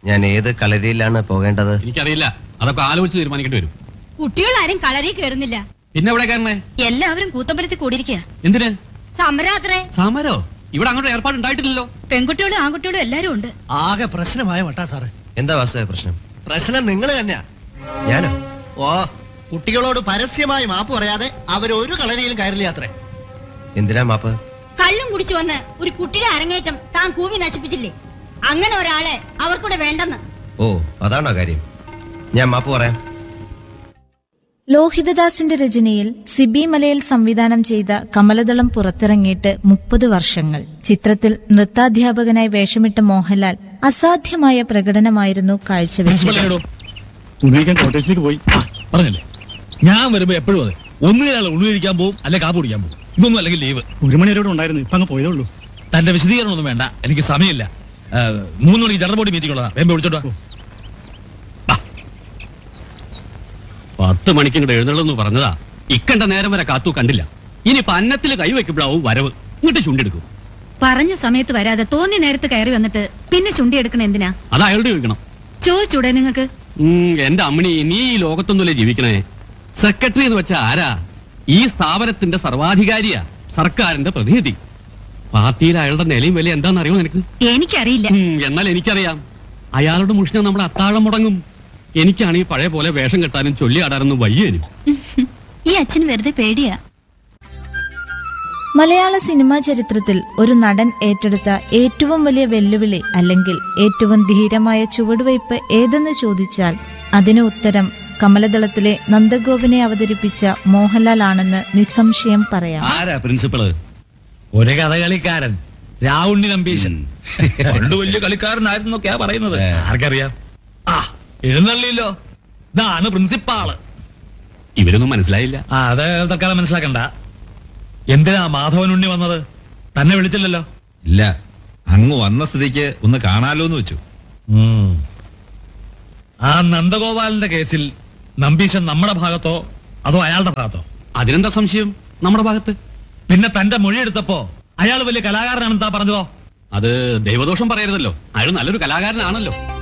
ഞാൻ ഏത് കളരിയിലാണ് പോകേണ്ടത് എനിക്കറിയില്ല അതൊക്കെ ആലോചിച്ച് തീരുമാനിക്കേണ്ടി വരും കുട്ടികളാരും കളരി കയറുന്നില്ല പിന്നെ എവിടെ കയറണേ എല്ലാവരും കൂത്തമ്പലത്തിൽ കൂടിയിരിക്കുക എന്തിന് സമരാത്രേ സമരോ ഇവിടെ അങ്ങോട്ട് ഏർപ്പാട് ഉണ്ടായിട്ടില്ലല്ലോ പെൺകുട്ടികളും ആൺകുട്ടികളും എല്ലാരും ഉണ്ട് ആകെ പ്രശ്നമായ വട്ടാ സാറ് എന്താ വാസ്തവ പ്രശ്നം പ്രശ്നം നിങ്ങൾ തന്നെയാ ഞാനോ ഓ കുട്ടികളോട് പരസ്യമായി മാപ്പ് പറയാതെ അവർ ഒരു കളരിയിലും കയറില്ല അത്രേ എന്തിനാ മാപ്പ് കള്ളും കുടിച്ചു വന്ന് ഒരു കുട്ടിയുടെ അരങ്ങേറ്റം താൻ കൂവി നശിപ്പിച്ചില്ലേ അങ്ങനെ ഒരാളെ അവർക്കൂടെ വേണ്ടെന്ന് ഓ അതാണോ കാര്യം ഞാൻ മാപ്പ് പറയാം ലോഹിതദാസിന്റെ രചനയിൽ സിബി മലയിൽ സംവിധാനം ചെയ്ത കമലദളം പുറത്തിറങ്ങിയിട്ട് മുപ്പത് വർഷങ്ങൾ ചിത്രത്തിൽ നൃത്താധ്യാപകനായി വേഷമിട്ട മോഹൻലാൽ അസാധ്യമായ പ്രകടനമായിരുന്നു കാഴ്ചവെച്ചത് പ്രിൻസിപ്പൽ ഉണ്ണിക്കാൻ കോട്ടേഴ്സിലേക്ക് പോയി ആ, പറഞ്ഞല്ലേ ഞാൻ വരുമ്പോ എപ്പോഴും അതെ ഒന്നുകിൽ ഉള്ളിരിക്കാൻ പോകും അല്ലെ കാപ്പ് കുടിക്കാൻ പോകും ഇതൊന്നും അല്ലെങ്കിൽ ലീവ് ഒരു മണി വരെ ഉണ്ടായിരുന്നു ഇപ്പൊ അങ്ങ് പോയതേ ഉള്ളൂ തന്റെ വിശദീകരണം ഒന്നും വേണ്ട എനിക്ക് സമയമില്ല ആ, മൂന്ന് മണിക്ക് ജനറൽ ബോഡി മീറ്റിംഗ് ഉള്ളതാ വേമ്പ വിളിച്ചോട്ടോ പത്ത് മണിക്ക് ഇങ്ങോട്ട് എഴുന്നള്ളെന്ന് പറഞ്ഞതാ ഇക്കണ്ട നേരം വരെ കാത്തു കണ്ടില്ല ഇനി അന്നത്തിൽ കൈവയ്ക്കുമ്പോഴാവും വരവ് ഇങ്ങോട്ട് ചുണ്ടെടുക്കും പറഞ്ഞ സമയത്ത് വരാതെ തോന്നി നേരത്ത് കയറി വന്നിട്ട് പിന്നെ ചുണ്ടി എടുക്കണ എന്തിനാ അത് അയാളുടെ ചോദിക്കണം ചോദിച്ചൂടെ നിങ്ങക്ക് ഉം, എന്റെ അമ്മണി നീ ഈ ലോകത്തൊന്നുമല്ലേ ജീവിക്കണേ സെക്രട്ടറി എന്ന് വെച്ചാ ആരാ ഈ സ്ഥാപനത്തിന്റെ സർവാധികാരിയാ സർക്കാരിന്റെ പ്രതിനിധി പാർട്ടിയിൽ അയാളുടെ നിലയും വില എന്താണെന്ന് അറിയോ നിനക്ക് എനിക്കറിയില്ല ഉം, എന്നാൽ എനിക്കറിയാം അയാളുടെ മുഷിന നമ്മുടെ അത്താഴം മുടങ്ങും എനിക്കാണ് ഈ പഴയ പോലെ വേഷം കെട്ടാനും ചൊല്ലിയാടാനൊന്നും വയ്യേനും ഈ അച്ഛൻ വെറുതെ പേടിയാ മലയാള സിനിമാ ചരിത്രത്തിൽ ഒരു നടൻ ഏറ്റെടുത്ത ഏറ്റവും വലിയ വെല്ലുവിളി അല്ലെങ്കിൽ ഏറ്റവും ധീരമായ ചുവടുവയ്പ് ഏതെന്ന് ചോദിച്ചാൽ അതിന് ഉത്തരം കമലദളത്തിലെ നന്ദഗോപനെ അവതരിപ്പിച്ച മോഹൻലാൽ ആണെന്ന് നിസ്സംശയം പറയാം ആരാ പ്രിൻസിപ്പള് ഒരു കഥകളിക്കാരൻ രാവുണ്ണി നമ്പീശൻ പണ്ട് വലിയ കളിക്കാരനായിരുന്നൊക്കെയാ പറയുന്നത് ആർക്കറിയാം ആ എഴുന്നള്ളില്ലോ ഇതാണ് പ്രിൻസിപ്പാള് ഇവരൊന്നും മനസ്സിലായില്ല ആ അത് തൽക്കാലം മനസ്സിലാക്കണ്ട എന്തിനാ മാധവൻ ഉണ്ണി വന്നത് തന്നെ വിളിച്ചില്ലല്ലോ ഇല്ല അങ്ങ് വന്ന സ്ഥിതിക്ക് ഒന്ന് കാണാലോ എന്ന് വെച്ചു ഉം. ആ നന്ദഗോപാലിന്റെ കേസിൽ നമ്പീശൻ നമ്മുടെ ഭാഗത്തോ അതോ അയാളുടെ ഭാഗത്തോ അതിനെന്താ സംശയം നമ്മുടെ ഭാഗത്ത് പിന്നെ തന്റെ മൊഴിയെടുത്തപ്പോ അയാൾ വലിയ കലാകാരനാണെന്ന് താ പറഞ്ഞതോ അത് ദൈവദോഷം പറയരുതല്ലോ അയാൾ നല്ലൊരു കലാകാരനാണല്ലോ